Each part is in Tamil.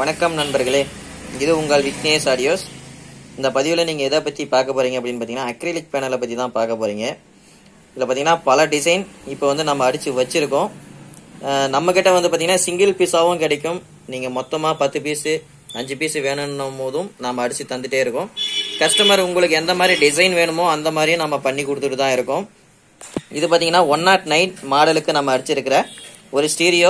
வணக்கம் நண்பர்களே இது உங்கள் விக்னேஷ் ஆடியோஸ் இந்த பதிவில் நீங்கள் எதை பற்றி பார்க்க போகிறீங்க அப்படின்னு பார்த்தீங்கன்னா அக்ரிலிக் பேனலை பற்றி தான் பார்க்க போகிறீங்க இதில் பார்த்தீங்கன்னா பல டிசைன் இப்போ வந்து நம்ம அடித்து வச்சுருக்கோம் நம்மக்கிட்ட வந்து பார்த்தீங்கன்னா சிங்கிள் பீஸாகவும் கிடைக்கும் நீங்கள் மொத்தமாக பத்து பீஸு அஞ்சு பீஸு வேணும்னும் போதும் நம்ம அடித்து தந்துட்டே இருக்கோம் கஸ்டமர் உங்களுக்கு எந்த மாதிரி டிசைன் வேணுமோ அந்த மாதிரியும் நம்ம பண்ணி கொடுத்துட்டு தான் இருக்கோம் இது பார்த்தீங்கன்னா ஒன் நாட் நைன் மாடலுக்கு நம்ம அடிச்சிருக்கிற ஒரு ஸ்டீரியோ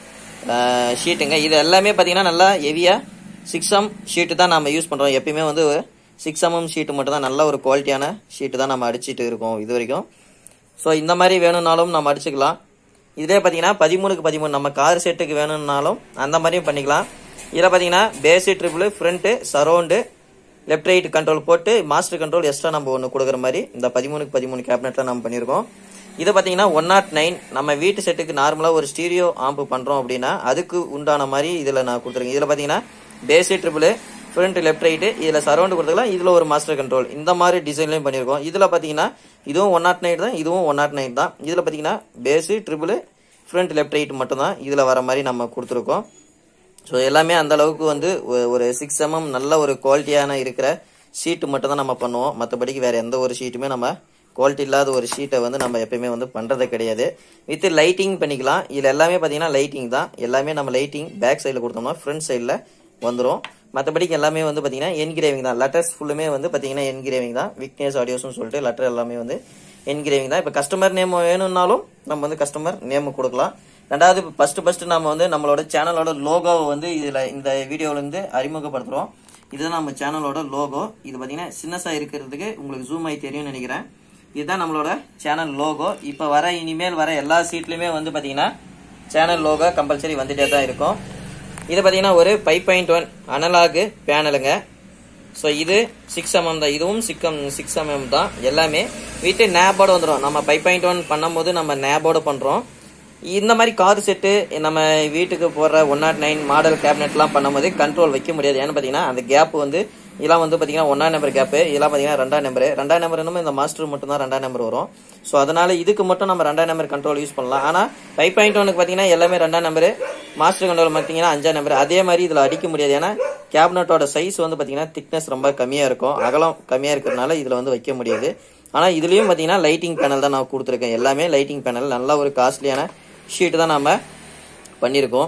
ஷீட்டுங்க இது எல்லாமே பார்த்தீங்கன்னா நல்லா ஹெவியாக சிக்ஸ் எம் ஷீட்டு தான் நம்ம யூஸ் பண்ணுறோம் எப்பயுமே வந்து சிக்ஸ் எம்எம் ஷீட்டு மட்டும் தான் நல்ல ஒரு குவாலிட்டியான ஷீட்டு தான் நம்ம அடிச்சிட்டு இருக்கோம் இது வரைக்கும் ஸோ இந்த மாதிரி வேணும்னாலும் நம்ம அடிச்சுக்கலாம் இதே பார்த்தீங்கன்னா பதிமூணுக்கு பதிமூணு நம்ம கார் செட்டுக்கு வேணும்னாலும் அந்த மாதிரியும் பண்ணிக்கலாம் இதில் பார்த்தீங்கன்னா bass treble front surround left right control போட்டு மாஸ்டர் கண்ட்ரோல் எக்ஸ்ட்ரா நம்ம ஒன்று கொடுக்குற மாதிரி இந்த பதிமூணுக்கு பதிமூணு கேபினெட்டில் நம்ம பண்ணியிருக்கோம் இது பார்த்தீங்கன்னா ஒன் நாட் நைன் நம்ம வீட்டு செட்டுக்கு நார்மலாக ஒரு ஸ்டீரியோ ஆம்பு பண்ணுறோம் அப்படின்னா அதுக்கு உண்டான மாதிரி இதில் நான் கொடுத்துருக்கேன் இதில் பார்த்தீங்கன்னா bass treble front left right இதில் சரௌண்டு கொடுத்துக்கலாம் இதில் ஒரு மாஸ்டர் கண்ட்ரோல் இந்த மாதிரி டிசைன்லையும் பண்ணியிருக்கோம் இதில் பார்த்தீங்கன்னா இதுவும் ஒன் நாட் நைன் தான் இதுவும் ஒன் நாட் நைன் தான் இதில் பார்த்தீங்கன்னா bass treble front left right மட்டும் தான் இதில் வர மாதிரி நம்ம கொடுத்துருக்கோம் ஸோ எல்லாமே அந்த அளவுக்கு வந்து ஒ- ஒரு சிக்ஸ் எம்எம் நல்ல ஒரு குவாலிட்டியான இருக்கிற ஷீட்டு மட்டும் தான் நம்ம பண்ணுவோம் மற்றபடிக்கு வேற எந்த ஒரு ஷீட்டுமே நம்ம குவாலிட்டி இல்லாத ஒரு ஷீட்டை வந்து நம்ம எப்பயுமே வந்து பண்ணுறது கிடையாது வித் லைட்டிங் பண்ணிக்கலாம் இதில் எல்லாமே பார்த்தீங்கன்னா லைட்டிங் தான் எல்லாமே நம்ம லைட்டிங் பேக் சைடில் கொடுத்தோம்னா ஃப்ரண்ட் சைடில் வந்துடும் மற்றபடிக்கு எல்லாமே வந்து பார்த்தீங்கன்னா என்கிரேவிங் தான் லெட்டர்ஸ் ஃபுல்லுமே வந்து பார்த்தீங்கன்னா என்கிரேவிங் தான் விக்னேஸ் ஆடியோஸ்னு சொல்லிட்டு லெட்டர் எல்லாமே வந்து என்கிரேவிங் தான் இப்போ கஸ்டமர் நேம் வேணும்னாலும் நம்ம வந்து கஸ்டமர் நேம் கொடுக்கலாம் ரெண்டாவது ஃபர்ஸ்ட் ஃபர்ஸ்ட் நம்ம வந்து நம்மளோட சேனலோட லோகோவை வந்து இதுல இந்த வீடியோல இருந்து அறிமுகப்படுத்துறோம் இதுதான் நம்ம சேனலோட லோகோ இது பாத்தீங்கன்னா சின்னசா இருக்கிறதுக்கு உங்களுக்கு ஜூம் ஆகி தெரியும்னு நினைக்கிறேன் இதுதான் நம்மளோட சேனல் லோகோ இப்போ வர இனிமேல் வர எல்லா சீட்லயுமே வந்து பாத்தீங்கன்னா சேனல் லோகோ கம்பல்சரி வந்துட்டே தான் இருக்கும் இது பாத்தீங்கன்னா ஒரு ஃபைவ் பாயிண்ட் ஒன் அனலாகு பேனலுங்க ஸோ இது சிக்ஸ் எம்எம் தான் இதுவும் சிக்கம் சிக்ஸ் எம்எம் தான் எல்லாமே வீட்டு நேபோட வந்துடும் நம்ம ஃபைவ் பாயிண்ட் ஒன் பண்ணும்போது நம்ம நேபோட பண்ணுறோம் இந்த மாதிரி கார் செட்டு நம்ம வீட்டுக்கு போடுற ஒன் நாட் நைன் மாடல் கேபினெட்லாம் பண்ணும்போது கண்ட்ரோல் வைக்க முடியாது ஏன்னு பார்த்தீங்கன்னா அந்த கேப் வந்து இதெல்லாம் வந்து பார்த்தீங்கன்னா ஒன்றாம் நம்பர் கேப்பு இதெல்லாம் பார்த்தீங்கன்னா ரெண்டாம் நம்பர் ரெண்டாம் நம்பர் என்னமோ இந்த மாஸ்டர் மட்டும் தான் ரெண்டாம் நம்பர் வரும் ஸோ அதனால இதுக்கு மட்டும் நம்ம ரெண்டாம் நம்பர் கண்ட்ரோல் யூஸ் பண்ணலாம் ஆனால் ஃபைவ் பாயிண்ட் ஒனுக்கு பார்த்தீங்கன்னா எல்லாமே ரெண்டாம் நம்பர் மாஸ்டர் கண்ட்ரோல் பார்த்தீங்கன்னா அஞ்சாம் நம்பர் அதே மாதிரி இதில் அடிக்க முடியாது ஏன்னா கேபினட்டோட சைஸ் வந்து பார்த்தீங்கன்னா திக்னஸ் ரொம்ப கம்மியாக இருக்கும் அகலம் கம்மியாக இருக்கிறதுனால இதில் வந்து வைக்க முடியாது ஆனால் இதுலேயும் பார்த்தீங்கன்னா லைட்டிங் பேனல் தான் நான் கொடுத்துருக்கேன் எல்லாமே லைட்டிங் பேனல் நல்ல ஒரு காஸ்ட்லியான ஷீட்டு தான் நம்ம பண்ணியிருக்கோம்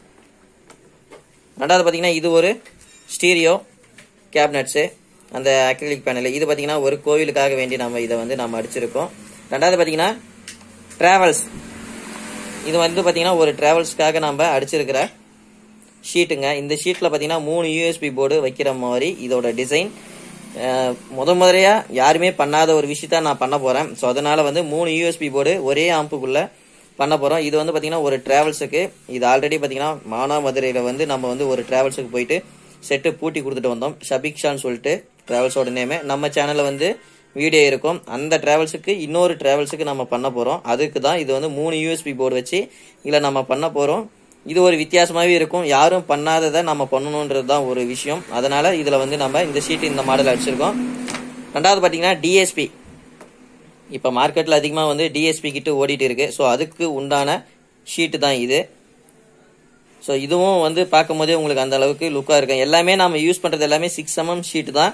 ரெண்டாவது பார்த்தீங்கன்னா இது ஒரு ஸ்டீரியோ கேபினட்ஸு அந்த அக்ரிலிக் பேனல் இது பார்த்தீங்கன்னா ஒரு கோவிலுக்காக வேண்டி நம்ம இதை வந்து நம்ம அடிச்சிருக்கோம் ரெண்டாவது பார்த்தீங்கன்னா ட்ராவல்ஸ் இது வந்து பார்த்தீங்கன்னா ஒரு ட்ராவல்ஸ்க்காக நம்ம அடிச்சிருக்கிற ஷீட்டுங்க இந்த ஷீட்டில் பார்த்தீங்கன்னா மூணு யூஎஸ்பி போர்டு வைக்கிற மாதிரி இதோட டிசைன் முத முதலையா யாருமே பண்ணாத ஒரு விஷயத்த நான் பண்ண போகிறேன் ஸோ அதனால் வந்து மூணு யூஎஸ்பி போர்டு ஒரே ஆம்புக்குள்ளே பண்ண போகிறோம் இது வந்து பார்த்தீங்கன்னா ஒரு ட்ராவல்ஸுக்கு இது ஆல்ரெடி பார்த்தீங்கன்னா மானாமதுரையில் வந்து நம்ம வந்து ஒரு ட்ராவல்ஸுக்கு போயிட்டு செட்டு பூட்டி கொடுத்துட்டு வந்தோம் ஷபிக்ஷான்னு சொல்லிட்டு ட்ராவல்ஸோட நேமு நம்ம சேனலில் வந்து வீடியோ இருக்கும் அந்த டிராவல்ஸுக்கு இன்னொரு டிராவல்ஸுக்கு நம்ம பண்ண போகிறோம் அதுக்கு தான் இது வந்து மூணு யூஎஸ்பி போர்டு வச்சு இதில் நம்ம பண்ண போகிறோம் இது ஒரு வித்தியாசமாகவே இருக்கும் யாரும் பண்ணாததை நம்ம பண்ணணுன்றது தான் ஒரு விஷயம் அதனால இதில் வந்து நம்ம இந்த ஷீட் இந்த மாடல் அடிச்சிருக்கோம் ரெண்டாவது பார்த்தீங்கன்னா டிஎஸ்பி இப்போ மார்க்கெட்டில் அதிகமாக வந்து டிஎஸ்பி கிட்ட ஓடிட்டு இருக்கு ஸோ அதுக்கு உண்டான ஷீட்டு தான் இது ஸோ இதுவும் வந்து பார்க்கும்போதே உங்களுக்கு அந்த அளவுக்கு லுக்காக இருக்கும் எல்லாமே நம்ம யூஸ் பண்ணுறது எல்லாமே சிக்ஸ் எம்எம் ஷீட்டு தான்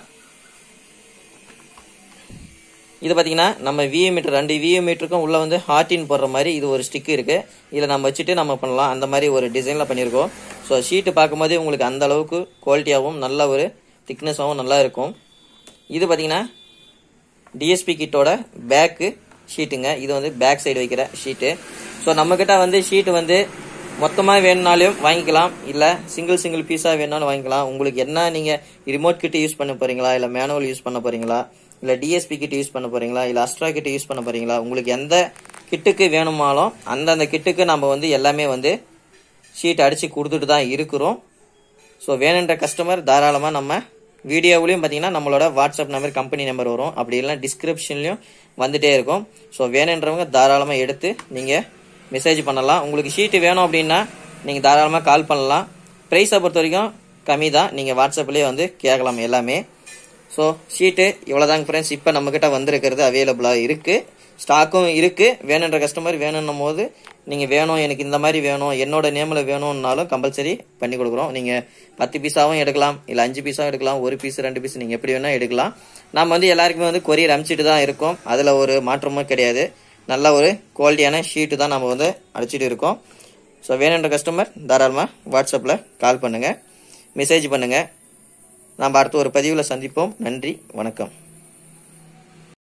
இது பார்த்தீங்கன்னா நம்ம விஏ மீட்டர் ரெண்டு விஏ மீட்டருக்கும் உள்ள வந்து ஹார்டின் போடுற மாதிரி இது ஒரு ஸ்டிக் இருக்கு இதில் நம்ம வச்சுட்டு நம்ம பண்ணலாம் அந்த மாதிரி ஒரு டிசைனில் பண்ணியிருக்கோம் ஸோ ஷீட்டு பார்க்கும்போதே உங்களுக்கு அந்த அளவுக்கு குவாலிட்டியாகவும் நல்ல ஒரு திக்னஸாகவும் நல்லா இருக்கும் இது பார்த்தீங்கன்னா டிஎஸ்பி கிட்டோட பேக்கு ஷீட்டுங்க இது வந்து பேக் சைடு வைக்கிற ஷீட்டு ஸோ நம்மக்கிட்ட வந்து ஷீட்டு வந்து மொத்தமாக வேணும்னாலும் வாங்கிக்கலாம் இல்லை சிங்கிள் சிங்கிள் பீஸாக வேணும்னாலும் வாங்கிக்கலாம் உங்களுக்கு என்ன நீங்கள் ரிமோட் கிட்ட யூஸ் பண்ண போறீங்களா இல்லை மேனுவல் யூஸ் பண்ண போறீங்களா இல்லை டிஎஸ்பி கிட்ட யூஸ் பண்ண போறீங்களா இல்லை அஸ்ட்ரா கிட்ட யூஸ் பண்ண போறீங்களா உங்களுக்கு எந்த கிட்டுக்கு வேணுமாலும் அந்தந்த கிட்டுக்கு நம்ம வந்து எல்லாமே வந்து ஷீட் அடித்து கொடுத்துட்டு தான் இருக்கிறோம் ஸோ வேணுன்ற கஸ்டமர் தாராளமாக நம்ம வீடியோவிலையும் பார்த்தீங்கன்னா நம்மளோட வாட்ஸ்அப் நம்பர் கம்பெனி நம்பர் வரும் அப்படி இல்லைனா டிஸ்கிரிப்ஷன்லையும் வந்துட்டே இருக்கும் ஸோ வேணுன்றவங்க தாராளமாக எடுத்து நீங்கள் மெசேஜ் பண்ணலாம் உங்களுக்கு ஷீட்டு வேணும் அப்படின்னா நீங்கள் தாராளமாக கால் பண்ணலாம் ப்ரைஸை பொறுத்த வரைக்கும் கம்மி தான் நீங்கள் வாட்ஸ்அப்லேயே வந்து கேட்கலாம் எல்லாமே ஸோ ஷீட்டு இவ்வளோதாங்க ஃப்ரெண்ட்ஸ் இப்போ நம்மக்கிட்ட வந்திருக்கிறது அவைலபிளாக இருக்குது ஸ்டாக்கும் இருக்குது வேணுன்ற கஸ்டமர் வேணும்னும் போது நீங்கள் வேணும் எனக்கு இந்த மாதிரி வேணும் என்னோட நேமில் வேணும்னாலும் கம்பல்சரி பண்ணி கொடுக்குறோம் நீங்கள் பத்து பீஸாவும் எடுக்கலாம் இல்லை அஞ்சு பீஸாவும் எடுக்கலாம் ஒரு பீஸ் ரெண்டு பீஸ் நீங்கள் எப்படி வேணால் எடுக்கலாம் நம்ம வந்து எல்லாருக்குமே வந்து கொரியர் அனுப்பிச்சிட்டு தான் இருக்கோம் அதில் ஒரு மாற்றமும் கிடையாது நல்ல ஒரு குவாலிட்டியான ஷீட்டு தான் நம்ம வந்து அடிச்சிட்டு இருக்கோம் ஸோ வேணுன்ற கஸ்டமர் தாராளமாக வாட்ஸ்அப்பில் கால் பண்ணுங்கள் மெசேஜ் பண்ணுங்கள் நாம் அடுத்த ஒரு பதிவில் சந்திப்போம் நன்றி வணக்கம்